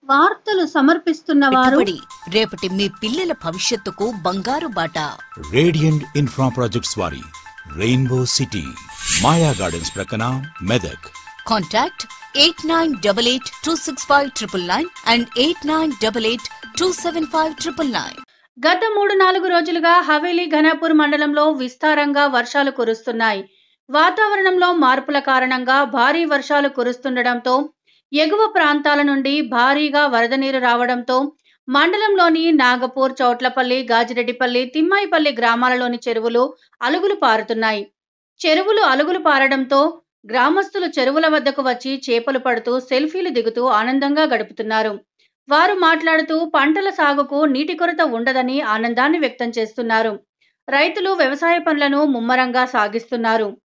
వార్తలు సమర్పిస్తున్న వారు పెట్టుబడి రేపటి మీ పిల్లల భవిష్యత్తుకు బంగారు బాట రేడియంట్ ఇన్ఫ్రా ప్రాజెక్ట్స్ వారి రెయిన్బో సిటీ మాయా గార్డెన్స్ ప్రక్కన Medak contact eight nine double eight two six five triple nine and eight nine double eight two seven five triple nine గత మూడు నాలుగు రోజులుగా హవేలీ ఘనాపూర్ మండలంలో విస్తారంగా వర్షాలు కురుస్తున్నాయి వాతావరణంలో మార్పుల కారణంగా భారీ వర్షాలు కురుస్తుండటంతో ఎగువ ప్రాంతాల నుండి భారీగా వరద నీరు రావడంతో మండలంలోని నాగపూర్ చౌట్లపల్లి గాజిరెడ్డిపల్లి తిమ్మాయిపల్లి గ్రామాలలోని చెరువులు అలుగులు పారుతున్నాయి చెరువులు అలుగులు పారడంతో గ్రామస్తులు చెరువుల వద్దకు వచ్చి చేపలు పడుతూ సెల్ఫీలు దిగుతూ ఆనందంగా గడుపుతున్నారు వారు మాట్లాడుతూ పంటల సాగుకు నీటి కొరత ఉండదని ఆనందాన్ని వ్యక్తం చేస్తున్నారు రైతులు వ్యవసాయ పనులను ముమ్మరంగా సాగిస్తున్నారు